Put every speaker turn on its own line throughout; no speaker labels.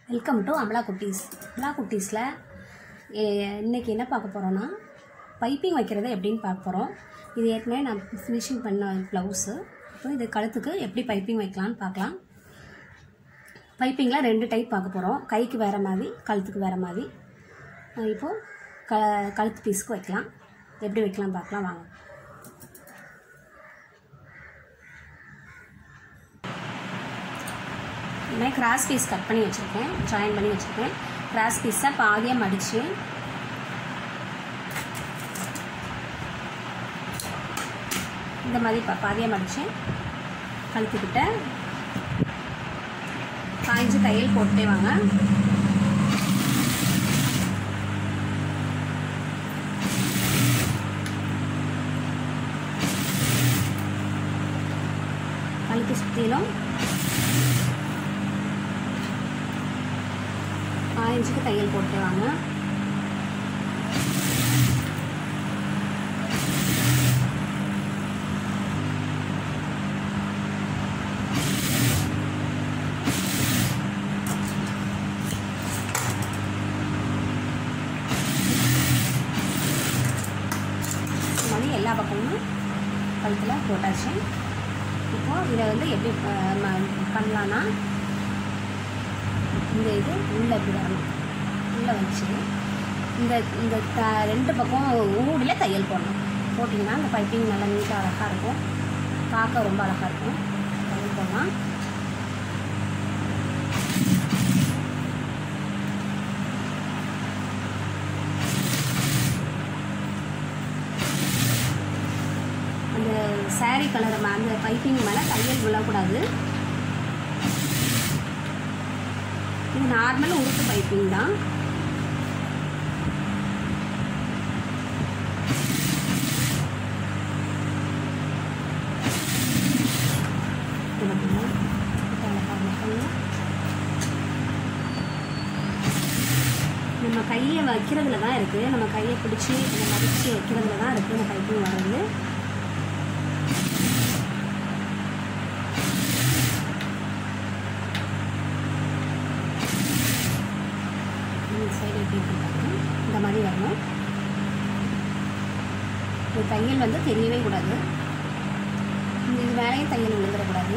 Welcome to Amala குட்டீஸ் அமலா குட்டீஸில் இன்றைக்கி என்ன பார்க்க போகிறோன்னா பைப்பிங் வைக்கிறது எப்படின்னு பார்க்க போகிறோம் இது ஏற்கனவே நான் ஃபினிஷிங் பண்ண ப்ளவுஸு இப்போ இது கழுத்துக்கு எப்படி பைப்பிங் வைக்கலான்னு பார்க்கலாம் பைப்பிங்கில் ரெண்டு டைப் பார்க்க போகிறோம் கைக்கு வேறு மாதிரி கழுத்துக்கு வேறு மாதிரி அஹ் இப்போது க கழுத்து பீஸ்க்கு வைக்கலாம் எப்படி வைக்கலாம் பார்க்கலாம் வாங்க இதுமாதிரி கிராஸ் பீஸ் கட் பண்ணி வச்சுருக்கேன் ஜாயின் பண்ணி வச்சுருக்கேன் கிராஸ் பீஸை பாதியாக மடித்து இந்த மாதிரி பா பாதியாக மடித்து கழுத்துக்கிட்ட காய்ஞ்சு தையல் போட்டே வாங்க கழுத்து சுற்றிலும் ஆரஞ்சுக்கு தையல் போட்டு வாங்க இந்த மாதிரி எல்லா பக்கமும் கழுத்தில் போட்டாச்சு இப்போது இதை வந்து எப்படி ப- ம- பண்ணலான்னா இந்த இது உள்ளே இப்படி வரணும் உள்ளே வச்சு இந்த இந்த த ரெண்டு பக்கம் ஊடியில் தையல் போடணும் போட்டிங்கன்னா இந்த பைப்பிங் நல்லா நீட்டாக அழகாக இருக்கும் பார்க்க ரொம்ப அழகாக இருக்கும் தையல் போடலாம் அந்த saree கலர் அந்த பைப்பிங் மேலே தையல் விழக்கூடாது இது நார்மல் உருட்டு பைப்பிங் தான் இது பாருங்க. இது அழகா இருக்கும். நம்ம கையை வைக்கிறதுல தான் இருக்குது நம்ம கையை பிடிச்சி இந்த மடிச்சு வைக்கிறதுல தான் இருக்குது இந்த பைப்பிங் வர்றது இந்த சைடு எப்படி இருக்காங்க இந்த மாதிரி வரணும் இந்த தையல் வந்து தெரியவே கூடாது இந்த இது மேலேயும் தையல் விழுந்துடக்கூடாது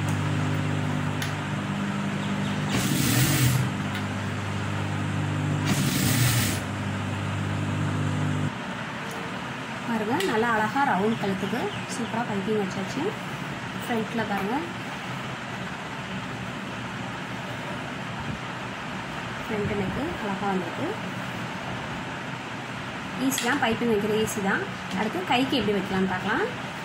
பாருங்க நல்லா அழகாக ரவுண்ட் கழுத்துக்கு சூப்பராக பைப்பிங் வச்சாச்சு ஃப்ரண்ட்டில் பாருங்கள் ஃப்ரண்ட் நெக்கு அழகாக வந்திருக்கு ஈஸி தான் பைப்பிங் வைக்கிறது ஈஸி தான் அடுத்து கைக்கு எப்படி வைக்கலாம்னு பார்க்கலாம்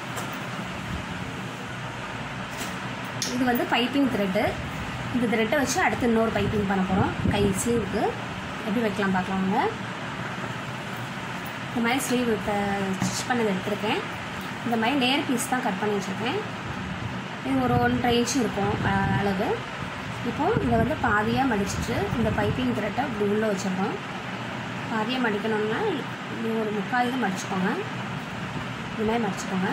இது வந்து பைப்பிங் த்ரெட்டு இந்த த்ரெட்டை வச்சு அடுத்து இன்னொரு பைப்பிங் பண்ண போகிறோம் கை ஸ்லீவுக்கு எப்படி வைக்கலாம் பார்க்கலாம் வாங்க இந்த மாதிரி ஸ்லீவ் ஸ்டிச் பண்ணது எடுத்திருக்கேன் இந்த மாதிரி நேர் பீஸ் தான் கட் பண்ணி வச்சுருக்கேன் இது ஒரு ஒன்றரை இன்ச் இருக்கும் அஹ், அளவு இப்போது இதை வந்து பாதியாக மடிச்சிட்டு இந்த பைப்பிங் த்ரெட்டை இப்படி உள்ளே வச்சிடணும் பாதியாக மடிக்கணும்னா இப்படி ஒரு முக்கால் இது மடிச்சுக்கோங்க இது மாதிரி மடிச்சுக்கோங்க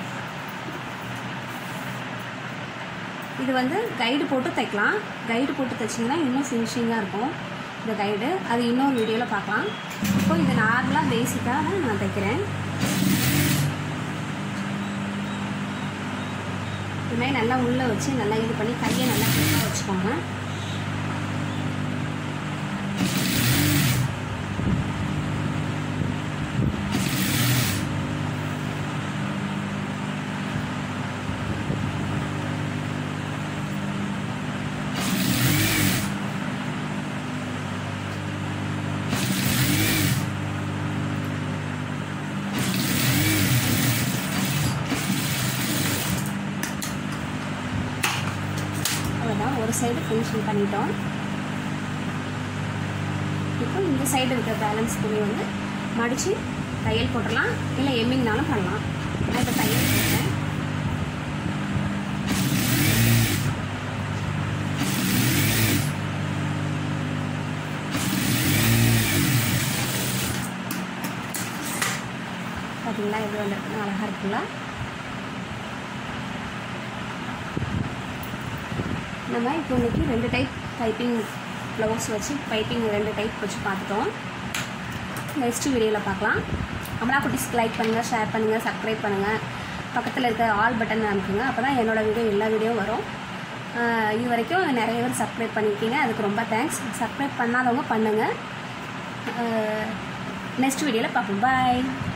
இது வந்து கைடு போட்டு தைக்கலாம் கைடு போட்டு தைச்சிங்கன்னா இன்னும் ஃபினிஷிங்காக இருக்கும் இந்த கைடு அது இன்னொரு வீடியோவில் பார்க்கலாம் இப்போ இது நார்மலாக பேசிக்காக நான் தைக்கிறேன் இது மாதிரி நல்லா உள்ளே வச்சு நல்லா இது பண்ணி கையை நல்லா கிளிப்பாக வச்சுக்கோங்க அவ்வளோதான் ஒரு சைடு ஃபினிஷிங் பண்ணிட்டோம் இப்போ இந்த சைடு இருக்கிற பேலன்ஸ் துணி வந்து மடித்து தையல் போட்டுடலாம் இல்லை எம்மிங்னாலும் பண்ணலாம் நான் இப்போ தையல் போட்டேன் பார்த்தீங்களா எப்படி வந்திருக்குன்னு அழகாக இருக்குல்ல நம்ம இப்போ இன்னைக்கு ரெண்டு டைப் டைப்பிங் ப்ளவுஸ் வச்சு பைப்பிங் ரெண்டு டைப் வச்சு பார்த்துட்டோம் நெக்ஸ்ட் வீடியோவில் பார்க்கலாம் அமலா குட்டிஸ்க்கு லைக் பண்ணுங்கள் ஷேர் பண்ணுங்கள் சப்ஸ்கிரைப் பண்ணுங்கள் பக்கத்தில் இருக்க ஆல் பட்டன் அனுப்புங்க அப்போ தான் என்னோடய வீடியோ எல்லா வீடியோவும் வரும் ஆஹ் இது வரைக்கும் நிறைய பேர் சப்ஸ்கிரைப் பண்ணியிருக்கீங்க அதுக்கு ரொம்ப தேங்க்ஸ் சப்ஸ்கிரைப் பண்ணாதவங்க பண்ணுங்கள் நெக்ஸ்ட் வீடியோவில் பார்ப்போம் பாய்